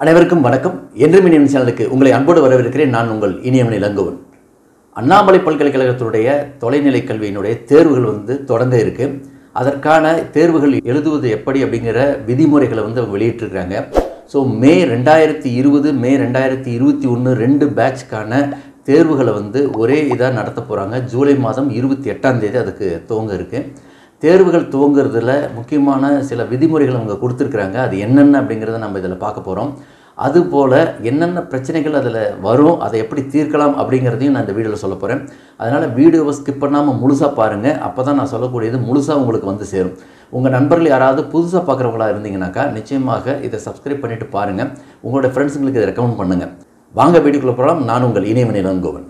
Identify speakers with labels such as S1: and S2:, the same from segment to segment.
S1: அனைவருக்கும் வணக்கம் என்றும் இனியம் சேனலுக்கு உங்களை அன்போடு வரவேற்கிறேன் நான் உங்கள் இனியவன் இளங்கோவன் அண்ணாமலை பல்கலைக்கழகத்தினுடைய தொலைநிலை கல்வியினுடைய தேர்வுகள் வந்து தொடங்க இருக்கு அதற்கான தேர்வுகள் எழுதுவது எப்படி அப்படிங்கிற விதிமுறைகளை வந்து அவங்க வெளியிட்டிருக்கிறாங்க ஸோ மே ரெண்டாயிரத்தி இருபது மே ரெண்டாயிரத்தி இருபத்தி ஒன்று ரெண்டு பேட்ச்க்கான தேர்வுகளை வந்து ஒரே இதாக நடத்த போகிறாங்க ஜூலை மாதம் இருபத்தி எட்டாம் தேதி அதுக்கு துவங்க இருக்குது தேர்வுகள் துவங்குறதுல முக்கியமான சில விதிமுறைகள் அவங்க கொடுத்துருக்குறாங்க அது என்னென்ன அப்படிங்கிறத நம்ம இதில் பார்க்க போகிறோம் அதுபோல் என்னென்ன பிரச்சனைகள் அதில் வரும் அதை எப்படி தீர்க்கலாம் அப்படிங்கிறதையும் நான் இந்த வீடியோவில் சொல்ல போகிறேன் அதனால் வீடியோவை ஸ்கிப் பண்ணாமல் முழுசாக பாருங்கள் அப்போ தான் நான் சொல்லக்கூடியது முழுசாக உங்களுக்கு வந்து சேரும் உங்கள் நண்பர்கள் யாராவது புதுசாக பார்க்குறவங்களா இருந்தீங்கன்னாக்கா நிச்சயமாக இதை சப்ஸ்கிரைப் பண்ணிவிட்டு பாருங்கள் உங்களோட ஃப்ரெண்ட்ஸுங்களுக்கு இதை ரெக்கமெண்ட் பண்ணுங்கள் வாங்க வீடியோக்குள்ளே போகலாம் நான் உங்கள் இணையவன் இளங்கோவன்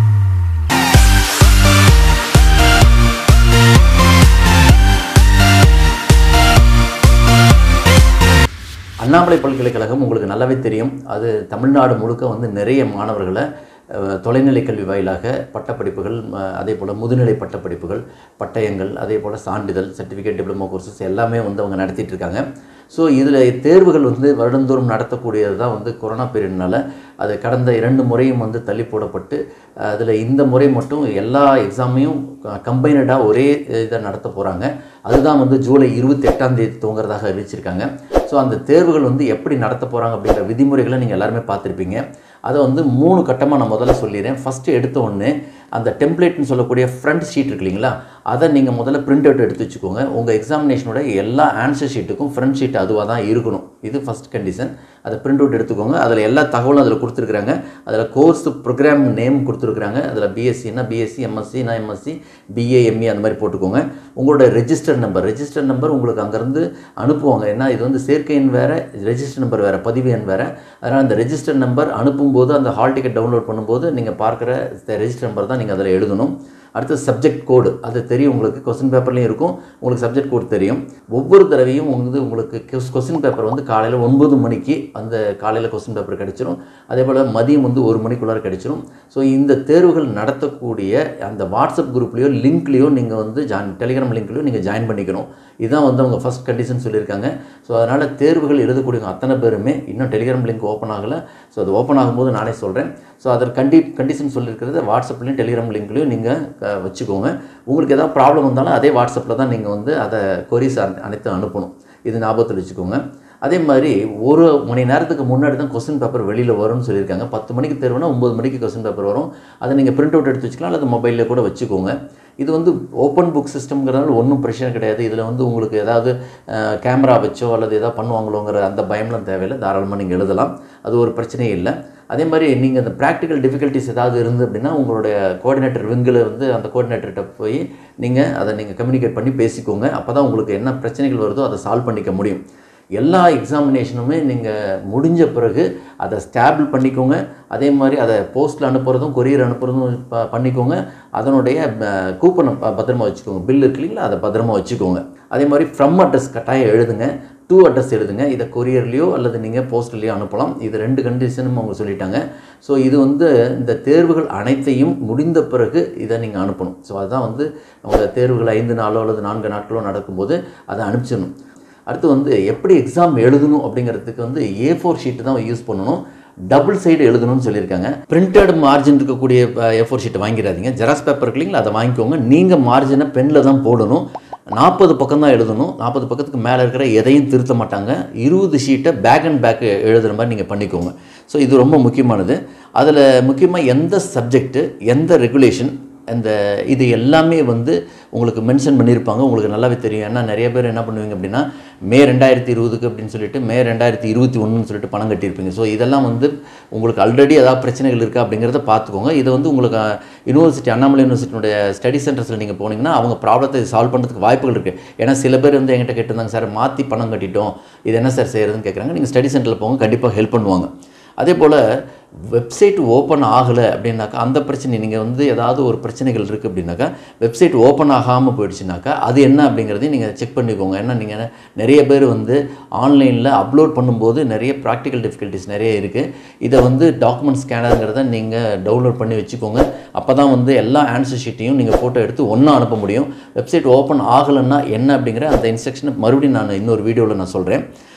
S1: அண்ணாமலை பல்கலைக்கழகம் உங்களுக்கு நல்லாவே தெரியும் அது தமிழ்நாடு முழுக்க வந்து நிறைய மாணவர்களை அஹ், தொலைநிலை கல்வி வாயிலாக பட்டப்படிப்புகள் அஹ், அதே போல் முதுநிலை பட்டப்படிப்புகள் பட்டயங்கள் அதே போல் சான்றிதழ் சர்டிஃபிகேட் டிப்ளமோ கோர்சஸ் எல்லாமே வந்து அவங்க நடத்திட்டு இருக்காங்க ஸோ இதில் தேர்வுகள் வந்து வருடந்தோறும் நடத்தக்கூடியது தான் வந்து கொரோனா பீரியட்னால அது கடந்த இரண்டு முறையும் வந்து தள்ளி போடப்பட்டு அதில் இந்த முறை மட்டும் எல்லா எக்ஸாமையும் கம்பைனடாக ஒரே இதை நடத்த போகிறாங்க அதுதான் வந்து ஜூலை இருபத்தி எட்டாம் தேதி துவங்குறதாக அறிவிச்சிருக்காங்க ஸோ அந்த தேர்வுகள் வந்து எப்படி நடத்த போகிறாங்க அப்படிங்கிற விதிமுறைகளை நீங்கள் எல்லாருமே பார்த்துருப்பீங்க அதை வந்து மூணு கட்டமாக நான் முதல்ல சொல்லிடுறேன் ஃபஸ்ட்டு எடுத்த உடனே அந்த டெம்ப்ளேட்னு சொல்லக்கூடிய ஃப்ரண்ட் ஷீட் இருக்கு இல்லைங்களா அதை நீங்கள் முதல்ல பிரிண்ட் அவுட் எடுத்து வச்சுக்கோங்க உங்கள் எக்ஸாமினேஷனோட எல்லா ஆன்சர் ஷீட்டுக்கும் ஃப்ரண்ட் ஷீட் அதுவாக தான் இருக்கணும் இது ஃபஸ்ட் கண்டிஷன் அதை பிரிண்ட் அவுட் எடுத்துக்கோங்க அதில் எல்லா தகவலும் அதில் கொடுத்துருக்குறாங்க அதில் கோர்ஸ் ப்ரோக்ராம் நேம் கொடுத்துருக்குறாங்க அதில் பிஎஸ்சினா பிஎஸ்சி எம்எஸ்சினா எம்எஸ்சி பிஏ எம்இ அந்த மாதிரி போட்டுக்கோங்க உங்களோட ரெஜிஸ்டர் நம்பர் ரெஜிஸ்டர் நம்பர் உங்களுக்கு அங்கேருந்து அனுப்புவாங்க ஏன்னா இது வந்து சேர்க்கை எண் வேறு ரெஜிஸ்டர் நம்பர் வேறு பதிவு எண் வேறு அதனால் அந்த ரெஜிஸ்டர் நம்பர் அனுப்பும்போது அந்த ஹால் டிக்கெட் டவுன்லோட் பண்ணும்போது நீங்கள் பார்க்குற ரெஜிஸ்டர் நம்பர் தான் நீங்கள் அதில் எழுதணும் அடுத்து சப்ஜெக்ட் கோடு அது தெரியும் உங்களுக்கு கொஸ்டின் பேப்பர்லேயும் இருக்கும் உங்களுக்கு சப்ஜெக்ட் கோடு தெரியும் ஒவ்வொரு தடவையும் வந்து உங்களுக்கு கொஸ்டின் பேப்பர் வந்து காலையில் ஒன்பது மணிக்கு அந்த காலையில் கொஸ்டின் பேப்பர் கிடைச்சிரும் அதே போல் மதியம் வந்து ஒரு மணிக்குள்ளார கிடைச்சிரும் ஸோ இந்த தேர்வுகள் நடத்தக்கூடிய அந்த வாட்ஸ்அப் குரூப்லேயோ லிங்க்லேயோ நீங்கள் வந்து ஜாயின் டெலிகிராம் லிங்க்லேயோ நீங்கள் ஜாயின் பண்ணிக்கணும் இதுதான் வந்து அவங்க ஃபஸ்ட் கண்டிஷன் சொல்லியிருக்காங்க ஸோ அதனால் தேர்வுகள் எழுதக்கூடியவங்க அத்தனை பேருமே இன்னும் டெலிகிராம் லிங்க் ஓப்பன் ஆகலை ஸோ அது ஓப்பன் ஆகும்போது நானே சொல்கிறேன் ஸோ அதற்கு கண்டி கண்டிஷன் சொல்லியிருக்கிறது வாட்ஸ்அப்லேயும் டெலிகிராம் லிங்க்லேயும் நீங்கள் க- வச்சுக்கோங்க உங்களுக்கு ஏதாவது ப்ராப்ளம் வந்தாலும் அதே வாட்ஸ்அப்பில் தான் நீங்கள் வந்து அதை கொரிஸ் அனைத்தும் அனுப்பணும் இது ஞாபகத்தில் வச்சுக்கோங்க அதே மாதிரி ஒரு மணி நேரத்துக்கு முன்னாடி தான் கொஸ்டின் பேப்பர் வெளியில் வரும்னு சொல்லியிருக்காங்க பத்து மணிக்கு தேர்வுனா ஒம்பது மணிக்கு கொஸ்டின் பேப்பர் வரும் அதை நீங்கள் பிரிண்ட் அவுட் எடுத்து வச்சுக்கலாம் அல்லது மொபைலில் கூட வச்சுக்கோங்க இது வந்து ஓப்பன் புக் சிஸ்டம்ங்கிறதுனால ஒன்றும் பிரச்சனை கிடையாது இதில் வந்து உங்களுக்கு ஏதாவது கேமரா வச்சோ அல்லது ஏதாவது பண்ணுவாங்களோங்கிற அந்த பயம்லாம் தேவையில்லை தாராளமாக நீங்கள் எழுதலாம் அது ஒரு பிரச்சனையே இல்லை அதே மாதிரி நீங்கள் அந்த ப்ராக்டிக்கல் டிஃபிகல்ட்டிஸ் ஏதாவது இருந்து அப்படின்னா உங்களுடைய கோஆர்டினேட்டர் விங்கில் வந்து அந்த கோஆர்டினேட்டர்கிட்ட போய் நீங்கள் அதை நீங்கள் கம்யூனிகேட் பண்ணி பேசிக்கோங்க அப்போ தான் உங்களுக்கு என்ன பிரச்சனைகள் வருதோ அதை சால்வ் பண்ணிக்க முடியும் எல்லா எக்ஸாமினேஷனுமே நீங்கள் முடிஞ்ச பிறகு அதை ஸ்டேபிள் பண்ணிக்கோங்க அதே மாதிரி அதை போஸ்ட்டில் அனுப்புறதும் கொரியர் அனுப்புறதும் ப- பண்ணிக்கோங்க அதனுடைய கூப்பனை பத்திரமா வச்சுக்கோங்க பில் இருக்கு இல்லைங்களா அதை பத்திரமா வச்சுக்கோங்க அதே மாதிரி ஃப்ரம் அட்ரஸ் கட்டாயம் எழுதுங்க டூ அட்ரஸ் எழுதுங்க இதை கொரியர்லேயோ அல்லது நீங்கள் போஸ்ட்லேயோ அனுப்பலாம் இது ரெண்டு கண்டிஷனும் அவங்க சொல்லிட்டாங்க ஸோ இது வந்து இந்த தேர்வுகள் அனைத்தையும் முடிந்த பிறகு இதை நீங்கள் அனுப்பணும் ஸோ அதுதான் வந்து உங்கள் தேர்வுகள் ஐந்து நாளோ அல்லது நான்கு நாட்களோ நடக்கும்போது அதை அனுப்பிச்சிடணும் அடுத்து வந்து எப்படி எக்ஸாம் எழுதணும் அப்படிங்கிறதுக்கு வந்து ஏ ஃபோர் ஷீட்டு தான் யூஸ் பண்ணணும் டபுள் சைடு எழுதணும்னு சொல்லியிருக்காங்க பிரிண்டட் மார்ஜின் இருக்கக்கூடிய ஏ ஃபோர் ஷீட் வாங்கிடாதீங்க ஜெராக்ஸ் பேப்பர் இருக்கு இல்லைங்களா அதை வாங்கிக்கோங்க நீங்கள் மார்ஜினை பெனில் தான் போடணும் நாற்பது பக்கம் தான் எழுதணும் நாற்பது பக்கத்துக்கு மேலே இருக்கிற எதையும் திருத்த மாட்டாங்க இருபது ஷீட்டை பேக் அண்ட் பேக் எழுதுகிற மாதிரி நீங்கள் பண்ணிக்கோங்க ஸோ இது ரொம்ப முக்கியமானது அதில் முக்கியமாக எந்த சப்ஜெக்ட்டு எந்த ரெகுலேஷன் அந்த இது எல்லாமே வந்து உங்களுக்கு மென்ஷன் பண்ணியிருப்பாங்க உங்களுக்கு நல்லாவே தெரியும் ஏன்னா நிறைய பேர் என்ன பண்ணுவீங்க அப்படின்னா மே ரெண்டாயிரத்தி இருபதுக்கு அப்படின்னு சொல்லிட்டு மே ரெண்டாயிரத்தி இருபத்தி ஒன்றுன்னு சொல்லிட்டு பணம் கட்டியிருப்பீங்க ஸோ இதெல்லாம் வந்து உங்களுக்கு ஆல்ரெடி ஏதாவது பிரச்சனைகள் இருக்கா அப்படிங்கிறத பார்த்துக்கோங்க இது வந்து உங்களுக்கு யூனிவர்சிட்டி அண்ணாமலை யூனிவர்சிட்டியுடைய ஸ்டடி சென்டர்ஸில் நீங்கள் போனீங்கன்னா அவங்க ப்ராப்ளத்தை சால்வ் பண்ணுறதுக்கு வாய்ப்புகள் இருக்குது ஏன்னா சில பேர் வந்து என்கிட்ட கேட்டிருந்தாங்க சார் மாற்றி பணம் கட்டிட்டோம் இது என்ன சார் செய்கிறதுன்னு கேட்குறாங்க நீங்கள் ஸ்டடி சென்டரில் போங்க கண்டிப்பாக ஹெல்ப் பண்ணுவாங்க அதே போல் வெப்சைட் ஓப்பன் ஆகலை அப்படின்னாக்கா அந்த பிரச்சனை நீங்கள் வந்து ஏதாவது ஒரு பிரச்சனைகள் இருக்குது அப்படின்னாக்கா வெப்சைட் ஓப்பன் ஆகாமல் போயிடுச்சுனாக்கா அது என்ன அப்படிங்கிறதையும் நீங்கள் செக் பண்ணிக்கோங்க ஏன்னா நீங்கள் நிறைய பேர் வந்து ஆன்லைனில் அப்லோட் பண்ணும்போது நிறைய ப்ராக்டிக்கல் டிஃபிகல்ட்டிஸ் நிறைய இருக்குது இதை வந்து டாக்குமெண்ட் ஸ்கேனருங்கிறத நீங்கள் டவுன்லோட் பண்ணி வச்சுக்கோங்க அப்போ தான் வந்து எல்லா ஆன்சர் ஷீட்டையும் நீங்கள் ஃபோட்டோ எடுத்து ஒன்றா அனுப்ப முடியும் வெப்சைட் ஓப்பன் ஆகலைன்னா என்ன அப்படிங்கிற அந்த இன்ஸ்ட்ரக்ஷனை மறுபடியும் நான் இன்னொரு வீடியோவில் நான் சொல்கிறேன்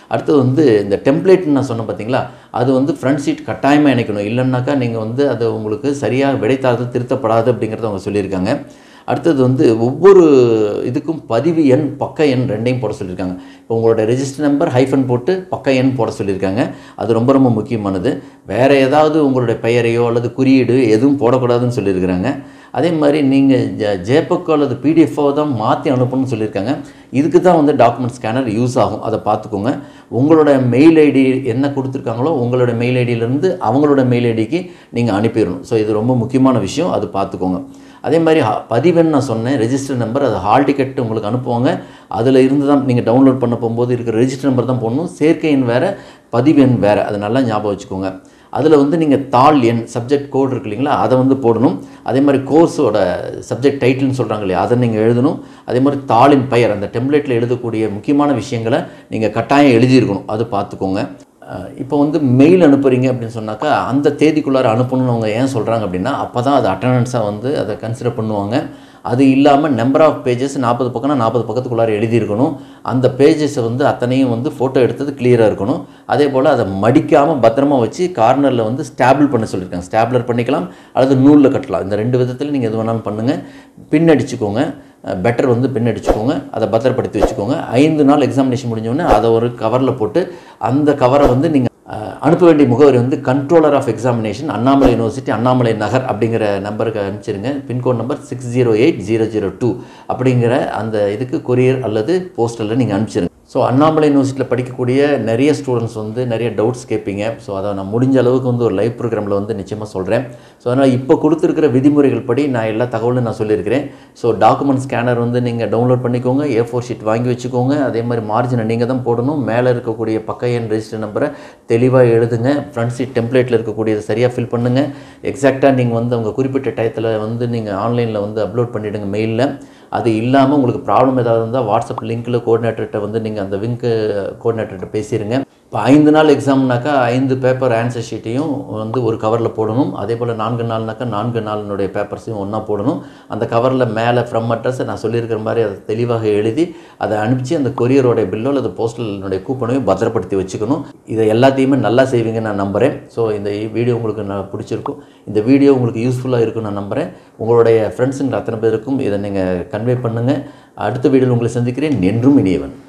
S1: அடுத்தது வந்து இந்த டெம்ப்ளேட்னு நான் சொன்னேன் பார்த்தீங்களா அது வந்து ஃப்ரண்ட் சீட் கட்டாயமாக இணைக்கணும் இல்லைன்னாக்கா நீங்கள் வந்து அது உங்களுக்கு சரியாக விடைத்தாளத்தில் திருத்தப்படாது அப்படிங்கிறத அவங்க சொல்லியிருக்காங்க அடுத்தது வந்து ஒவ்வொரு இதுக்கும் பதிவு எண் பக்க எண் ரெண்டையும் போட சொல்லியிருக்காங்க இப்போ உங்களோட ரெஜிஸ்டர் நம்பர் ஹைஃபன் போட்டு பக்க எண் போட சொல்லியிருக்காங்க அது ரொம்ப ரொம்ப முக்கியமானது வேறு ஏதாவது உங்களுடைய பெயரையோ அல்லது குறியீடு எதுவும் போடக்கூடாதுன்னு சொல்லியிருக்கிறாங்க அதே மாதிரி நீங்கள் ஜ ஜேபக்கோ அல்லது பிடிஎஃபோ தான் மாற்றி அனுப்பணும்னு சொல்லியிருக்காங்க இதுக்கு தான் வந்து டாக்குமெண்ட் ஸ்கேனர் யூஸ் ஆகும் அதை பார்த்துக்கோங்க உங்களோட மெயில் ஐடி என்ன கொடுத்துருக்காங்களோ உங்களோட மெயில் ஐடியிலேருந்து அவங்களோட மெயில் ஐடிக்கு நீங்கள் அனுப்பிடணும் ஸோ இது ரொம்ப முக்கியமான விஷயம் அது பார்த்துக்கோங்க அதே மாதிரி ஹா- பதிவெண் நான் சொன்னேன் ரெஜிஸ்டர் நம்பர் அது ஹால் டிக்கெட் உங்களுக்கு அனுப்புவாங்க அதில் இருந்து தான் நீங்கள் டவுன்லோட் பண்ண போகும்போது இருக்கிற ரெஜிஸ்டர் நம்பர் தான் போடணும் சேர்க்கை எண் வேறு பதிவெண் வேறு அது நல்லா ஞாபகம் வச்சுக்கோங்க அதில் வந்து நீங்கள் தாள் எண் சப்ஜெக்ட் கோட் இருக்கு இல்லைங்களா அதை வந்து போடணும் அதே மாதிரி கோர்ஸோட சப்ஜெக்ட் டைட்டில்னு சொல்கிறாங்க இல்லையா அதை நீங்கள் எழுதணும் அதே மாதிரி தாளின் பெயர் அந்த டெம்ப்ளேட்டில் எழுதக்கூடிய முக்கியமான விஷயங்களை நீங்கள் கட்டாயம் எழுதியிருக்கணும் அது பார்த்துக்கோங்க அஹ் இப்போ வந்து மெயில் அனுப்புறீங்க அப்படின்னு சொன்னாக்கா அந்த தேதிக்குள்ளார அனுப்பணும்னு அவங்க ஏன் சொல்கிறாங்க அப்படின்னா அப்போ தான் அது அட்டண்டன்ஸாக வந்து அதை கன்சிடர் பண்ணுவாங்க அது இல்லாமல் நம்பர் ஆஃப் பேஜஸ் நாற்பது பக்கம்னா நாற்பது பக்கத்துக்குள்ளார எழுதியிருக்கணும் அந்த பேஜஸை வந்து அத்தனையும் வந்து ஃபோட்டோ எடுத்தது கிளியராக இருக்கணும் அதே போல் அதை மடிக்காமல் பத்திரமா வச்சு கார்னரில் வந்து ஸ்டாபிள் பண்ண சொல்லியிருக்காங்க ஸ்டாப்லர் பண்ணிக்கலாம் அல்லது நூலில் கட்டலாம் இந்த ரெண்டு விதத்தில் நீங்கள் எது வேணாலும் பண்ணுங்கள் பின் அடிச்சுக்கோங்க பெட்டர் வந்து பின் அடிச்சுக்கோங்க அதை பத்திரப்படுத்தி வச்சுக்கோங்க ஐந்து நாள் எக்ஸாமினேஷன் முடிஞ்சோடனே அதை ஒரு கவரில் போட்டு அந்த கவரை வந்து நீங்கள் அனுப்ப வேண்டிய முகவரி வந்து controller of examination Annamalai university Annamalai Nagar அப்படிங்கிற நம்பருக்கு அனுப்பிச்சிருங்க pincode number six zero eight zero zero two அப்படிங்கிற அந்த இதுக்கு கொரியர் அல்லது போஸ்டலில் நீங்கள் அனுப்பிச்சிருங்க ஸோ அண்ணாமலை யூனிவர்சிட்டியில் படிக்கக்கூடிய நிறைய ஸ்டூடெண்ட்ஸ் வந்து நிறைய டவுட்ஸ் கேட்பீங்க ஸோ அதை நான் முடிஞ்ச அளவுக்கு வந்து ஒரு லைவ் ப்ரோக்ராமில் வந்து நிச்சயமாக சொல்கிறேன் ஸோ அதனால் இப்போ கொடுத்துருக்கிற விதிமுறைகள் படி நான் எல்லா தகவலும் நான் சொல்லியிருக்கிறேன் ஸோ டாக்குமெண்ட் ஸ்கேனர் வந்து நீங்கள் டவுன்லோட் பண்ணிக்கோங்க ஏ ஃபோர் ஷீட் வாங்கி வச்சுக்கோங்க அதே மாதிரி மார்ஜினை நீங்கள் தான் போடணும் மேலே இருக்கக்கூடிய பக்க எண் ரெஜிஸ்டர் நம்பரை தெளிவாக எழுதுங்க ஃப்ரண்ட் சீட் டெம்ப்ளேட்டில் இருக்கக்கூடியதை சரியாக ஃபில் பண்ணுங்கள் எக்ஸாக்டாக நீங்கள் வந்து அவங்க குறிப்பிட்ட டயத்தில் வந்து நீங்கள் ஆன்லைனில் வந்து அப்லோட் பண்ணிவிடுங்க மெயிலில் அது இல்லாமல் உங்களுக்கு ப்ராப்ளம் ஏதாவது இருந்தால் வாட்ஸ்அப் லிங்க்கில் கோஆர்டினேட்டர்கிட்ட வந்து நீங்கள் அந்த லிங்க்கு கோஆர்டினேட்டர்கிட்ட பேசிடுங்க இப்போ ஐந்து நாள் எக்ஸாம்னாக்கா ஐந்து பேப்பர் ஆன்சர் ஷீட்டையும் வந்து ஒரு கவரில் போடணும் அதே போல் நான்கு நாள்னாக்கா நான்கு நாளினுடைய பேப்பர்ஸையும் ஒன்றா போடணும் அந்த கவரில் மேலே ஃப்ரம் அட்ரஸை நான் சொல்லியிருக்கிற மாதிரி அதை தெளிவாக எழுதி அதை அனுப்பிச்சு அந்த கொரியரோடைய பில்லோ அல்லது போஸ்டலினுடைய கூப்பனையும் பத்திரப்படுத்தி வச்சுக்கணும் இதை எல்லாத்தையுமே நல்லா செய்வீங்கன்னு நான் நம்புகிறேன் ஸோ இந்த வீடியோ உங்களுக்கு நான் பிடிச்சிருக்கும் இந்த வீடியோ உங்களுக்கு யூஸ்ஃபுல்லாக இருக்கும்னு நான் நம்புகிறேன் உங்களுடைய ஃப்ரெண்ட்ஸுங்க அத்தனை பேருக்கும் இதை நீங்கள் கன்வே பண்ணுங்கள் அடுத்த வீடியோவில் உங்களை சந்திக்கிறேன் என்றும் இனியவன்